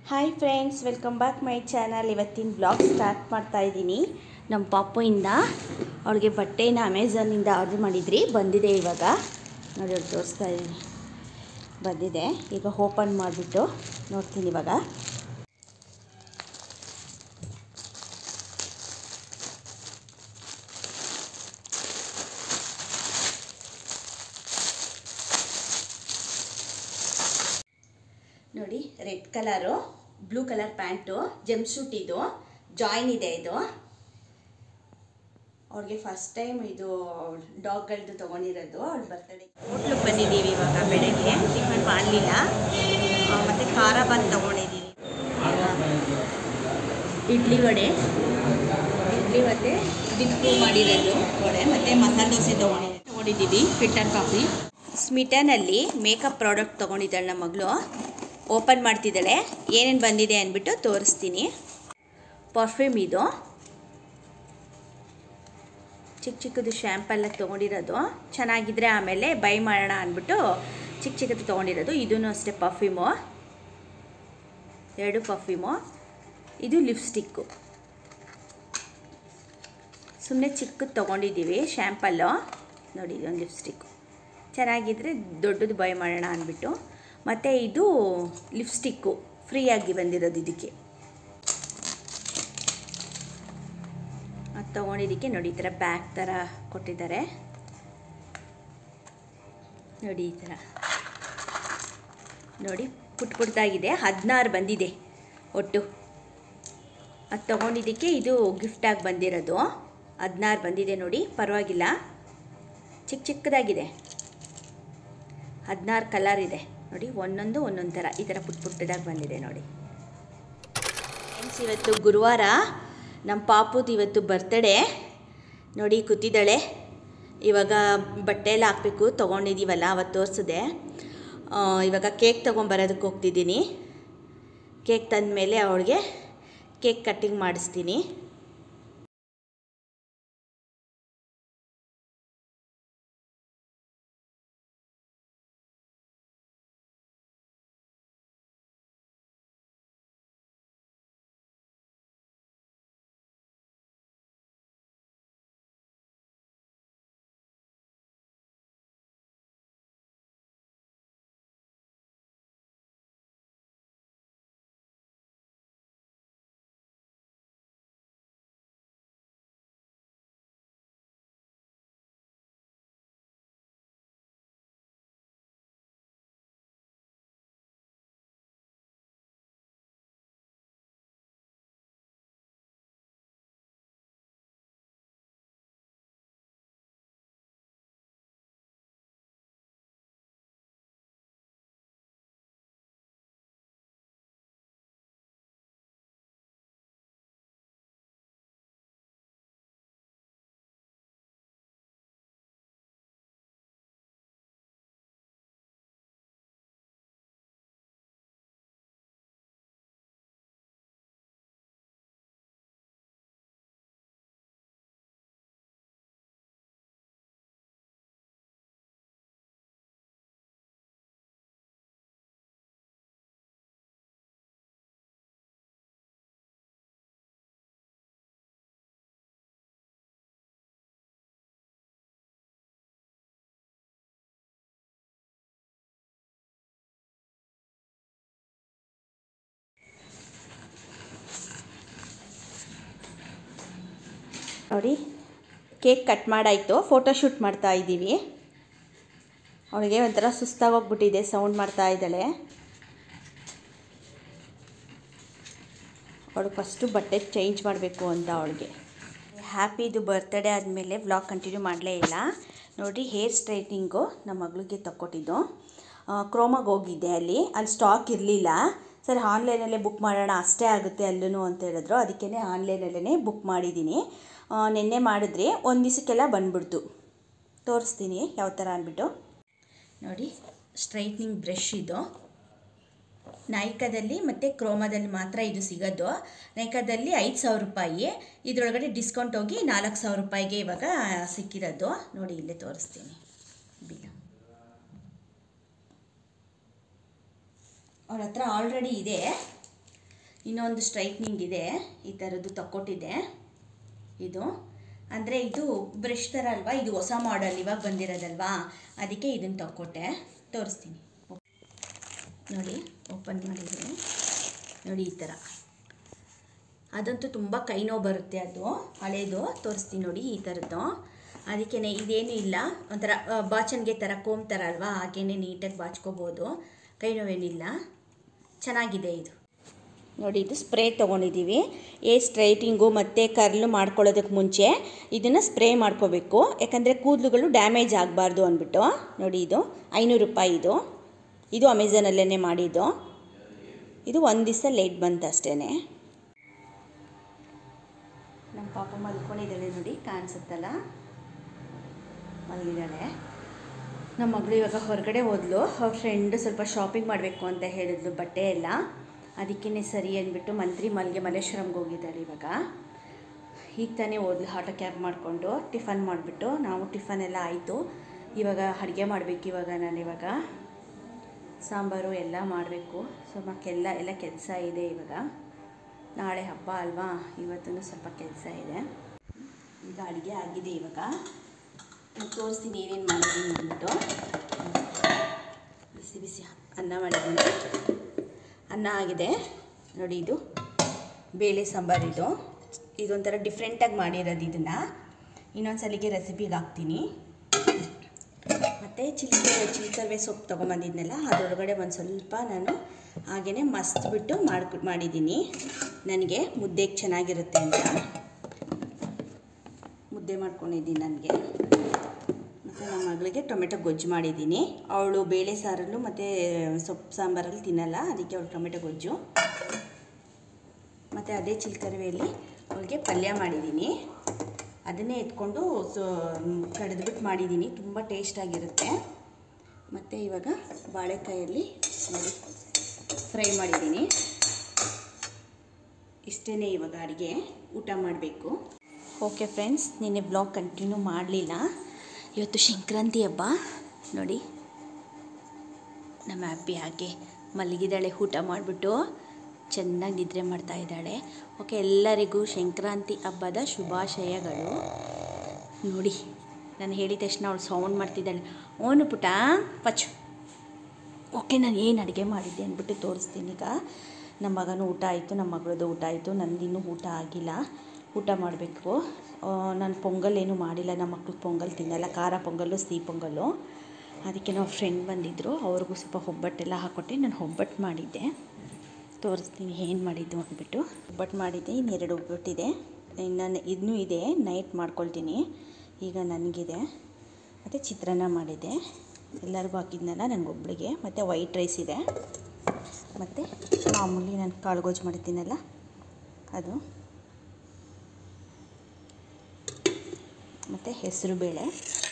hi friends welcome back my channel ಇವತ್ತಿನ blog start ಮಾಡ್ತಾ ಇದ್ದೀನಿ ನಮ್ಮ ಪಾಪುಯಿಂದ ಅವಳಿಗೆ ಬಟ್ಟೆನ ಅಮೆಝಾನಿಂದ ಆರ್ಡ್ರ್ ಮಾಡಿದ್ರಿ ಬಂದಿದೆ ಇವಾಗ ನೋಡಿ ಅವ್ಳು ತೋರಿಸ್ತಾ ಇದ್ದೀನಿ ಬಂದಿದೆ ಈಗ ಓಪನ್ ಮಾಡಿಬಿಟ್ಟು ನೋಡ್ತೀನಿ ಇವಾಗ ನೋಡಿ red colour blue colour pant jumpsuit ಇದು ಜಾಯಿನ್ ಇದೆ ಇದು ಅವ್ಳಿಗೆ ಫಸ್ಟ್ ಟೈಮ್ ಇದು ಡಾಗ್ಗಳದ್ದು ತೊಗೊಂಡಿರೋದು ಅವ್ಳು ಬರ್ತಡೇ ಹೋಟ್ಲಿಗೆ ಬಂದಿದ್ದೀವಿ ಇವಾಗ ಬೆಳಗ್ಗೆ ಟಿಫನ್ ಮಾಡಲಿಲ್ಲ ಮತ್ತು ಖಾರ ಬಂದು ತೊಗೊಂಡಿದ್ದೀವಿ ಇಡ್ಲಿ ವಡೆ ಇಡ್ಲಿ ವಡೆ ದಿಪ್ಪು ಮಾಡಿರೋದು ವಡೆ ಮತ್ತು ಮಸಾಲೆ ದೋಸೆ ತೊಗೊಂಡಿದ್ದೀವಿ ತೊಗೊಂಡಿದ್ದೀವಿ ಫಿಲ್ಟರ್ ಕಾಫಿ ಸ್ಮಿಟನಲ್ಲಿ ಮೇಕಪ್ ಪ್ರಾಡಕ್ಟ್ ತೊಗೊಂಡಿದ್ದಾಳೆ ನಮ್ಮ ಮಗಳು ಓಪನ್ ಮಾಡ್ತಿದ್ದಾಳೆ ಏನೇನು ಬಂದಿದೆ ಅಂದ್ಬಿಟ್ಟು ತೋರಿಸ್ತೀನಿ ಪರ್ಫ್ಯೂಮ್ ಇದು ಚಿಕ್ಕ ಚಿಕ್ಕದು ಶ್ಯಾಂಪೆಲ್ಲ ತೊಗೊಂಡಿರೋದು ಚೆನ್ನಾಗಿದ್ರೆ ಆಮೇಲೆ ಬೈ ಮಾಡೋಣ ಅಂದ್ಬಿಟ್ಟು ಚಿಕ್ಕ ಚಿಕ್ಕದು ತೊಗೊಂಡಿರೋದು ಇದೂ ಅಷ್ಟೇ ಪರ್ಫ್ಯೂಮು ಎರಡು ಪರ್ಫ್ಯೂಮು ಇದು ಲಿಪ್ಸ್ಟಿಕ್ಕು ಸುಮ್ಮನೆ ಚಿಕ್ಕದು ತೊಗೊಂಡಿದ್ದೀವಿ ಶ್ಯಾಂಪಲ್ಲು ನೋಡಿ ಇದೊಂದು ಲಿಪ್ಸ್ಟಿಕ್ಕು ಚೆನ್ನಾಗಿದ್ದರೆ ದೊಡ್ಡದು ಬೈ ಮಾಡೋಣ ಅಂದ್ಬಿಟ್ಟು ಮತ್ತು ಇದು ಲಿಪ್ಸ್ಟಿಕ್ಕು ಫ್ರೀಯಾಗಿ ಬಂದಿರೋದು ಇದಕ್ಕೆ ಅದು ತೊಗೊಂಡಿದ್ದಕ್ಕೆ ನೋಡಿ ಈ ಥರ ಬ್ಯಾಗ್ ಥರ ಕೊಟ್ಟಿದ್ದಾರೆ ನೋಡಿ ಈ ಥರ ನೋಡಿ ಪುಟ್ ಪುಟ್ಟದಾಗಿದೆ ಹದಿನಾರು ಬಂದಿದೆ ಒಟ್ಟು ಅದು ತೊಗೊಂಡಿದ್ದಕ್ಕೆ ಇದು ಗಿಫ್ಟಾಗಿ ಬಂದಿರೋದು ಹದಿನಾರು ಬಂದಿದೆ ನೋಡಿ ಪರವಾಗಿಲ್ಲ ಚಿಕ್ಕ ಚಿಕ್ಕದಾಗಿದೆ ಹದಿನಾರು ಕಲರ್ ಇದೆ ನೋಡಿ ಒಂದೊಂದು ಒಂದೊಂದು ಥರ ಈ ಥರ ಪುಟ್ ಪುಟ್ಟದಾಗಿ ಬಂದಿದೆ ನೋಡಿ ಫ್ರೆಂಡ್ಸ್ ಇವತ್ತು ಗುರುವಾರ ನಮ್ಮ ಪಾಪುದು ಇವತ್ತು ಬರ್ತಡೇ ನೋಡಿ ಕೂತಿದ್ದಾಳೆ ಇವಾಗ ಬಟ್ಟೆ ಎಲ್ಲ ಹಾಕಬೇಕು ತೊಗೊಂಡಿದ್ದೀವಲ್ಲ ಅವತ್ತು ತೋರಿಸಿದೆ ಇವಾಗ ಕೇಕ್ ತೊಗೊಂಬರೋದಕ್ಕೆ ಹೋಗ್ತಿದ್ದೀನಿ ಕೇಕ್ ತಂದಮೇಲೆ ಅವಳಿಗೆ ಕೇಕ್ ಕಟ್ಟಿಂಗ್ ಮಾಡಿಸ್ತೀನಿ ನೋಡಿ ಕೇಕ್ ಕಟ್ ಮಾಡಾಯಿತು ಫೋಟೋಶೂಟ್ ಮಾಡ್ತಾ ಇದ್ದೀವಿ ಅವಳಿಗೆ ಒಂಥರ ಸುಸ್ತಾಗೋಗ್ಬಿಟ್ಟಿದೆ ಸೌಂಡ್ ಮಾಡ್ತಾ ಇದ್ದಾಳೆ ಅವಳು ಫಸ್ಟು ಬಟ್ಟೆ ಚೇಂಜ್ ಮಾಡಬೇಕು ಅಂತ ಅವಳಿಗೆ ಹ್ಯಾಪಿದು ಬರ್ತ್ಡೇ ಆದಮೇಲೆ ವ್ಲಾಗ್ ಕಂಟಿನ್ಯೂ ಮಾಡಲೇ ಇಲ್ಲ ನೋಡಿ ಹೇರ್ ಸ್ಟ್ರೈಟ್ನಿಂಗು ನಮ್ಮ ಮಗಳಿಗೆ ತಕ್ಕೊಟ್ಟಿದ್ದು ಕ್ರೋಮಾಗೆ ಹೋಗಿದ್ದೆ ಅಲ್ಲಿ ಅಲ್ಲಿ ಸ್ಟಾಕ್ ಇರಲಿಲ್ಲ ಸರಿ ಆನ್ಲೈನಲ್ಲೇ ಬುಕ್ ಮಾಡೋಣ ಅಷ್ಟೇ ಆಗುತ್ತೆ ಅಲ್ಲೂ ಅಂತ ಹೇಳಿದ್ರು ಅದಕ್ಕೇ ಆನ್ಲೈನಲ್ಲೇ ಬುಕ್ ಮಾಡಿದ್ದೀನಿ ನಿನ್ನೆ ಮಾಡಿದ್ರೆ ಒಂದು ದಿವಸಕ್ಕೆಲ್ಲ ಬಂದ್ಬಿಡ್ತು ತೋರಿಸ್ತೀನಿ ಯಾವ ಥರ ಅಂದ್ಬಿಟ್ಟು ನೋಡಿ ಸ್ಟ್ರೈಟ್ನಿಂಗ್ ಬ್ರಷ್ ಇದು ನೈಕಾದಲ್ಲಿ ಮತ್ತು ಕ್ರೋಮಾದಲ್ಲಿ ಮಾತ್ರ ಇದು ಸಿಗೋದು ನೈಕಾದಲ್ಲಿ ಐದು ಸಾವಿರ ರೂಪಾಯಿ ಇದರೊಳಗಡೆ ಡಿಸ್ಕೌಂಟ್ ಹೋಗಿ ನಾಲ್ಕು ಸಾವಿರ ರೂಪಾಯಿಗೆ ಇವಾಗ ಸಿಕ್ಕಿರೋದು ನೋಡಿ ಇಲ್ಲೇ ತೋರಿಸ್ತೀನಿ ಬಿಲ್ ಅವಳ ಹತ್ರ ಆಲ್ರೆಡಿ ಇದೆ ಇನ್ನೊಂದು ಸ್ಟ್ರೈಟ್ನಿಂಗ್ ಇದೆ ಈ ಥರದ್ದು ತಕ್ಕೊಟ್ಟಿದೆ ಇದು ಅಂದರೆ ಇದು ಬ್ರಷ್ ಥರ ಅಲ್ವಾ ಇದು ಹೊಸ ಮಾಡಲ್ ಇವಾಗ ಬಂದಿರೋದಲ್ವಾ ಅದಕ್ಕೆ ಇದನ್ನು ತಕ್ಕೊಟ್ಟೆ ತೋರಿಸ್ತೀನಿ ನೋಡಿ ಓಪನ್ ಮಾಡಿದ್ದೀನಿ ನೋಡಿ ಈ ಥರ ಅದಂತೂ ತುಂಬ ಕೈ ನೋವು ಬರುತ್ತೆ ಅದು ಹಳೇದು ತೋರಿಸ್ತೀನಿ ನೋಡಿ ಈ ಥರದ್ದು ಅದಕ್ಕೇ ಇದೇನು ಇಲ್ಲ ಒಂಥರ ಆ, ಬಾಚಣಿಗೆ ಥರ ಕೋಮ್ ಥರ ಅಲ್ವಾ ಹಾಗೇನೆ ನೀಟಾಗಿ ಬಾಚ್ಕೋಬೋದು ಕೈ ನೋವೇನಿಲ್ಲ ಚೆನ್ನಾಗಿದೆ ಇದು ನೋಡಿ ಇದು ಸ್ಪ್ರೇ ತೊಗೊಂಡಿದ್ದೀವಿ ಏ ಸ್ಟ್ರೈಟಿಂಗು ಮತ್ತು ಕರ್ಲು ಮಾಡ್ಕೊಳ್ಳೋದಕ್ಕೆ ಮುಂಚೆ ಇದನ್ನು ಸ್ಪ್ರೇ ಮಾಡ್ಕೋಬೇಕು ಯಾಕಂದರೆ ಕೂದಲುಗಳು ಡ್ಯಾಮೇಜ್ ಆಗಬಾರ್ದು ಅಂದ್ಬಿಟ್ಟು ನೋಡಿ ಇದು ಐನೂರು ರೂಪಾಯಿ ಇದು ಇದು ಅಮೆಝಾನಲ್ಲೇ ಮಾಡಿದ್ದು ಇದು ಒಂದು ದಿವಸ ಲೇಟ್ ಬಂತು ಅಷ್ಟೇ ನಮ್ಮ ಪಾಪ ಮಲ್ಕೊಂಡಿದ್ದಾಳೆ ನೋಡಿ ಕಾಣಿಸುತ್ತಲ್ಲ ಮಲಗಿದ್ದಾಳೆ ನಮ್ಮ ಮಗಳು ಇವಾಗ ಹೊರಗಡೆ ಹೋದ್ಲು ಅವ್ರ ಫ್ರೆಂಡ್ ಸ್ವಲ್ಪ ಶಾಪಿಂಗ್ ಮಾಡಬೇಕು ಅಂತ ಹೇಳಿದ್ಲು ಬಟ್ಟೆ ಎಲ್ಲ ಅದಕ್ಕೇ ಸರಿ ಅಂದ್ಬಿಟ್ಟು ಮಂತ್ರಿ ಮಲ್ಗೆ ಮಲ್ಲೇಶ್ವರಂಗೆ ಹೋಗಿದ್ದಾಳೆ ಇವಾಗ ಈಗ ತಾನೇ ಹೋದ್ಲು ಆಟೋ ಕ್ಯಾಬ್ ಮಾಡಿಕೊಂಡು ಟಿಫನ್ ಮಾಡಿಬಿಟ್ಟು ನಾವು ಟಿಫನ್ ಎಲ್ಲ ಆಯಿತು ಇವಾಗ ಅಡುಗೆ ಮಾಡಬೇಕು ಇವಾಗ ನಾನು ಇವಾಗ ಸಾಂಬಾರು ಎಲ್ಲ ಮಾಡಬೇಕು ಸೊ ಮಕ್ಕೆಲ್ಲ ಎಲ್ಲ ಕೆಲಸ ಇದೆ ಇವಾಗ ನಾಳೆ ಹಬ್ಬ ಅಲ್ವಾ ಇವತ್ತೂ ಸ್ವಲ್ಪ ಕೆಲಸ ಇದೆ ಈಗ ಅಡುಗೆ ಆಗಿದೆ ಇವಾಗ ನಾನು ತೋರಿಸ್ತೀನಿ ಏನೇನು ಮಾಡಿದ್ದೀನಿ ಅಂದ್ಬಿಟ್ಟು ಬಿಸಿ ಬಿಸಿ ಅನ್ನ ಮಾಡಿದ್ದೀನಿ ಅನ್ನ ಆಗಿದೆ ನೋಡಿ ಇದು ಬೇಳೆ ಸಾಂಬಾರು ಇದು ಇದೊಂಥರ ಡಿಫ್ರೆಂಟಾಗಿ ಮಾಡಿರೋದು ಇದನ್ನು ಇನ್ನೊಂದು ಸಲಿಗೆ ರೆಸಿಪಿಗೆ ಹಾಕ್ತೀನಿ ಮತ್ತು ಚಿಲ್ಕೆ ಚಿಲ್ಕರ್ವೆ ಸೊಪ್ಪು ತೊಗೊಂಬಂದಿದ್ನಲ್ಲ ಅದರೊಳಗಡೆ ಒಂದು ಸ್ವಲ್ಪ ನಾನು ಹಾಗೆಯೇ ಮಸ್ತ್ ಬಿಟ್ಟು ಮಾಡಿ ಮಾಡಿದ್ದೀನಿ ನನಗೆ ಮುದ್ದೆಗೆ ಚೆನ್ನಾಗಿರುತ್ತೆ ಅಂತ ಮುದ್ದೆ ಮಾಡ್ಕೊಂಡಿದ್ದೀನಿ ನನಗೆ ಮತ್ತು ನಮ್ಮ ಮಗಳಿಗೆ ಟೊಮೆಟೊ ಗೊಜ್ಜು ಮಾಡಿದ್ದೀನಿ ಅವಳು ಬೇಳೆ ಸಾರಲ್ಲೂ ಮತ್ತು ಸೊಪ್ಪು ಸಾಂಬಾರಲ್ಲಿ ತಿನ್ನಲ್ಲ ಅದಕ್ಕೆ ಅವಳು ಟೊಮೆಟೊ ಗೊಜ್ಜು ಮತ್ತು ಅದೇ ಚಿಲ್ಕರವೆಯಲ್ಲಿ ಅವಳಿಗೆ ಪಲ್ಯ ಮಾಡಿದ್ದೀನಿ ಅದನ್ನೇ ಎತ್ಕೊಂಡು ಸೊ ಕಡಿದ್ಬಿಟ್ಟು ಮಾಡಿದ್ದೀನಿ ತುಂಬ ಟೇಸ್ಟಾಗಿರುತ್ತೆ ಮತ್ತು ಇವಾಗ ಬಾಳೆಕಾಯಲ್ಲಿ ನೋಡಿ ಫ್ರೈ ಮಾಡಿದ್ದೀನಿ ಇಷ್ಟೇ ಇವಾಗ ಅಡುಗೆ ಊಟ ಮಾಡಬೇಕು ಓಕೆ ಫ್ರೆಂಡ್ಸ್ ನಿನ್ನೆ ಬ್ಲಾಗ್ ಕಂಟಿನ್ಯೂ ಮಾಡಲಿಲ್ಲ ಇವತ್ತು ಸಂಕ್ರಾಂತಿ ಹಬ್ಬ ನೋಡಿ ನಮ್ಮ ಅಬ್ಬಿ ಹಾಗೆ ಮಲಗಿದ್ದಾಳೆ ಊಟ ಮಾಡಿಬಿಟ್ಟು ಚೆನ್ನಾಗಿ ನಿದ್ರೆ ಮಾಡ್ತಾ ಇದ್ದಾಳೆ ಓಕೆ ಎಲ್ಲರಿಗೂ ಸಂಕ್ರಾಂತಿ ಹಬ್ಬದ ಶುಭಾಶಯಗಳು ನೋಡಿ ನಾನು ಹೇಳಿದ ತಕ್ಷಣ ಅವಳು ಸೌಂಡ್ ಮಾಡ್ತಿದ್ದಾಳೆ ಓನು ಪುಟ ಪಚ್ಚು ಓಕೆ ನಾನು ಏನು ಅಡುಗೆ ಮಾಡಿದ್ದೆ ಅಂದ್ಬಿಟ್ಟು ತೋರಿಸ್ತೀನಿ ಈಗ ನಮ್ಮ ಮಗನೂ ಊಟ ಆಯಿತು ನಮ್ಮ ಮಗಳದ್ದು ಊಟ ಆಯಿತು ನಂದಿನ್ನೂ ಊಟ ಆಗಿಲ್ಲ ಊಟ ಮಾಡಬೇಕು ನಾನು ಪೊಂಗಲ್ ಏನೂ ಮಾಡಿಲ್ಲ ನಮ್ಮ ಮಕ್ಳು ಪೊಂಗಲ್ ತಿನ್ನಲ್ಲ ಖಾರ ಪೊಂಗಲ್ಲು ಸಿಹಿ ಪೊಂಗಲ್ಲು ಅದಕ್ಕೆ ನಾವು ಫ್ರೆಂಡ್ ಬಂದಿದ್ದರು ಅವ್ರಿಗೂ ಸ್ವಲ್ಪ ಒಬ್ಬಟ್ಟೆಲ್ಲ ಹಾಕ್ಕೊಟ್ಟೆ ನಾನು ಒಬ್ಬಟ್ಟು ಮಾಡಿದ್ದೆ ತೋರಿಸ್ತೀನಿ ಏನು ಮಾಡಿದ್ದು ಅಂದ್ಬಿಟ್ಟು ಒಬ್ಬಟ್ಟು ಮಾಡಿದ್ದೆ ಇನ್ನೆರಡು ಒಬ್ಬಟ್ಟಿದೆ ಇನ್ನು ಇನ್ನೂ ಇದೆ ನೈಟ್ ಮಾಡ್ಕೊಳ್ತೀನಿ ಈಗ ನನಗಿದೆ ಮತ್ತು ಚಿತ್ರಾನ್ನ ಮಾಡಿದ್ದೆ ಎಲ್ಲರಿಗೂ ಹಾಕಿದ್ನಲ್ಲ ನನಗೊಬ್ಳಿಗೆ ಮತ್ತು ವೈಟ್ ರೈಸ್ ಇದೆ ಮತ್ತು ಮಾಮೂಲಿ ನಾನು ಕಾಳುಗೋಜು ಮಾಡಿದ್ದೀನಲ್ಲ ಅದು ಮತ್ತು ಹೆಸರು ಬೇಳೆ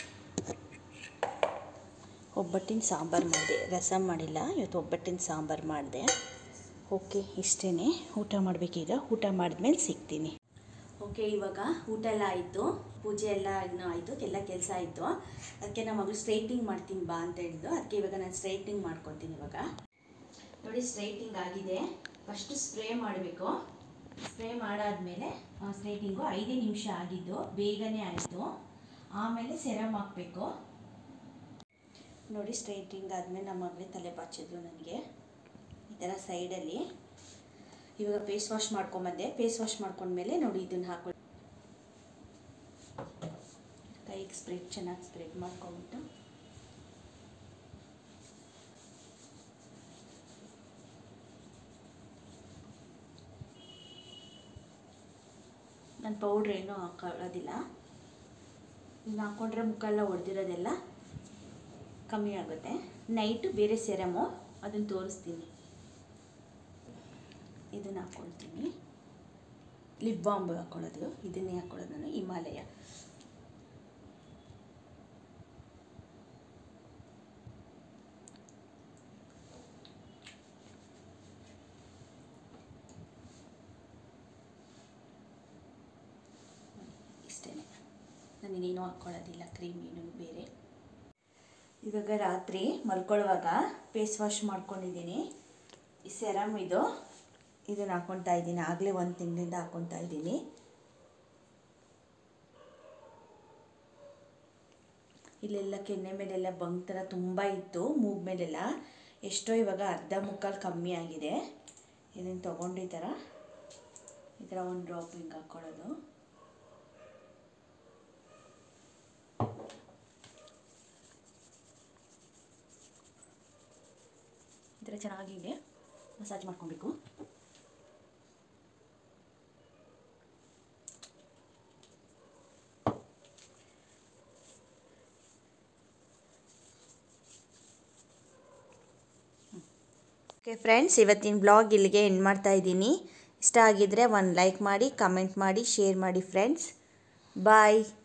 ಒಬ್ಬಟ್ಟಿನ ಸಾಂಬಾರು ಮಾಡಿದೆ ರಸಮ್ ಮಾಡಿಲ್ಲ ಇವತ್ತು ಒಬ್ಬಟ್ಟಿನ ಸಾಂಬಾರು ಮಾಡಿದೆ ಓಕೆ ಇಷ್ಟೇ ಊಟ ಮಾಡಬೇಕೀಗ ಊಟ ಮಾಡಿದ್ಮೇಲೆ ಸಿಗ್ತೀನಿ ಓಕೆ ಇವಾಗ ಊಟ ಎಲ್ಲ ಆಯಿತು ಪೂಜೆ ಎಲ್ಲ ಇನ್ನೂ ಆಯಿತು ಎಲ್ಲ ಕೆಲಸ ಆಯಿತು ಅದಕ್ಕೆ ನಮ್ಮ ಮಗಳು ಸ್ಟ್ರೈಟಿಂಗ್ ಮಾಡ್ತೀನಿ ಬಾ ಅಂತ ಹೇಳಿದ್ದು ಅದಕ್ಕೆ ಇವಾಗ ನಾನು ಸ್ಟ್ರೈಟಿಂಗ್ ಮಾಡ್ಕೊತೀನಿ ಇವಾಗ ನೋಡಿ ಸ್ಟ್ರೈಟಿಂಗ್ ಆಗಿದೆ ಫಸ್ಟು ಸ್ಪ್ರೇ ಮಾಡಬೇಕು ಸ್ಪ್ರೇ ಮಾಡಾದ್ಮೇಲೆ ಸ್ಟ್ರೈಟಿಂಗು ಐದೇ ನಿಮಿಷ ಆಗಿದ್ದು ಬೇಗನೆ ಆಯಿತು ಆಮೇಲೆ ಸೆರಮ್ ಹಾಕಬೇಕು ನೋಡಿ ಸ್ಟ್ರೈಟಿಂಗ್ ಆದಮೇಲೆ ನಮ್ಮ ಮಗಳೇ ತಲೆ ಬಾಚಿದ್ರು ನನಗೆ ಈ ಥರ ಸೈಡಲ್ಲಿ ಇವಾಗ ಫೇಸ್ ವಾಶ್ ಮಾಡ್ಕೊಂಬಂದೆ ಫೇಸ್ ವಾಶ್ ಮಾಡ್ಕೊಂಡ್ಮೇಲೆ ನೋಡಿ ಇದನ್ನು ಹಾಕೊಂಡು ಕೈಗೆ ಸ್ಪ್ರೆಡ್ ಚೆನ್ನಾಗಿ ಸ್ಪ್ರೆಡ್ ಮಾಡ್ಕೊಂಬಿಟ್ಟು ನಾನು ಪೌಡ್ರ್ ಏನೂ ಹಾಕೊಳ್ಳೋದಿಲ್ಲ ಇನ್ನು ಹಾಕ್ಕೊಂಡ್ರೆ ಮುಖ ಎಲ್ಲ ಹೊಡೆದಿರೋದೆಲ್ಲ ಕಮ್ಮಿ ಆಗುತ್ತೆ ನೈಟು ಬೇರೆ ಸೆರಮು ಅದನ್ನು ತೋರಿಸ್ತೀನಿ ಇದನ್ನು ಹಾಕ್ಕೊಳ್ತೀನಿ ಲಿಪ್ ಬಾಂಬ್ ಹಾಕ್ಕೊಳ್ಳೋದು ಇದನ್ನೇ ಹಾಕ್ಕೊಳ್ಳೋದು ನಾನು ಹಿಮಾಲಯ ಇಷ್ಟೇ ನಾನು ಇನ್ನೇನು ಹಾಕ್ಕೊಳ್ಳೋದಿಲ್ಲ ಕ್ರೀಮ್ ಏನು ಬೇರೆ ಇವಾಗ ರಾತ್ರಿ ಮಲ್ಕೊಳ್ಳುವಾಗ ಫೇಸ್ ವಾಶ್ ಮಾಡ್ಕೊಂಡಿದ್ದೀನಿ ಈ ಸೆರಮ್ ಇದು ಇದನ್ನು ಹಾಕ್ಕೊತಾ ಇದ್ದೀನಿ ಆಗಲೇ ಒಂದು ತಿಂಗಳಿಂದ ಹಾಕ್ಕೊತಾ ಇದ್ದೀನಿ ಇಲ್ಲೆಲ್ಲ ಕೆನ್ನೆ ಮೇಲೆಲ್ಲ ಬಂಕ್ ಥರ ತುಂಬ ಇತ್ತು ಮೂಗ್ ಮೇಲೆಲ್ಲ ಎಷ್ಟೋ ಇವಾಗ ಅರ್ಧ ಮುಕ್ಕಾಲು ಕಮ್ಮಿ ಆಗಿದೆ ಇದನ್ನು ತೊಗೊಂಡು ಈ ಥರ ಈ ಥರ ಒಂದು ಡ್ರಾಪ್ ಹಿಂಗೆ ಹಾಕ್ಕೊಳ್ಳೋದು ಈ ಥರ ಚೆನ್ನಾಗಿದೆ ಮಸಾಜ್ ಮಾಡ್ಕೊಬೇಕು ಓಕೆ ಫ್ರೆಂಡ್ಸ್ ಇವತ್ತಿನ ಬ್ಲಾಗ್ ಇಲ್ಲಿಗೆ ಎಂಡ್ ಮಾಡ್ತಾ ಇದ್ದೀನಿ ಇಷ್ಟ ಆಗಿದ್ದರೆ ಒಂದು ಲೈಕ್ ಮಾಡಿ ಕಮೆಂಟ್ ಮಾಡಿ ಶೇರ್ ಮಾಡಿ ಫ್ರೆಂಡ್ಸ್ ಬಾಯ್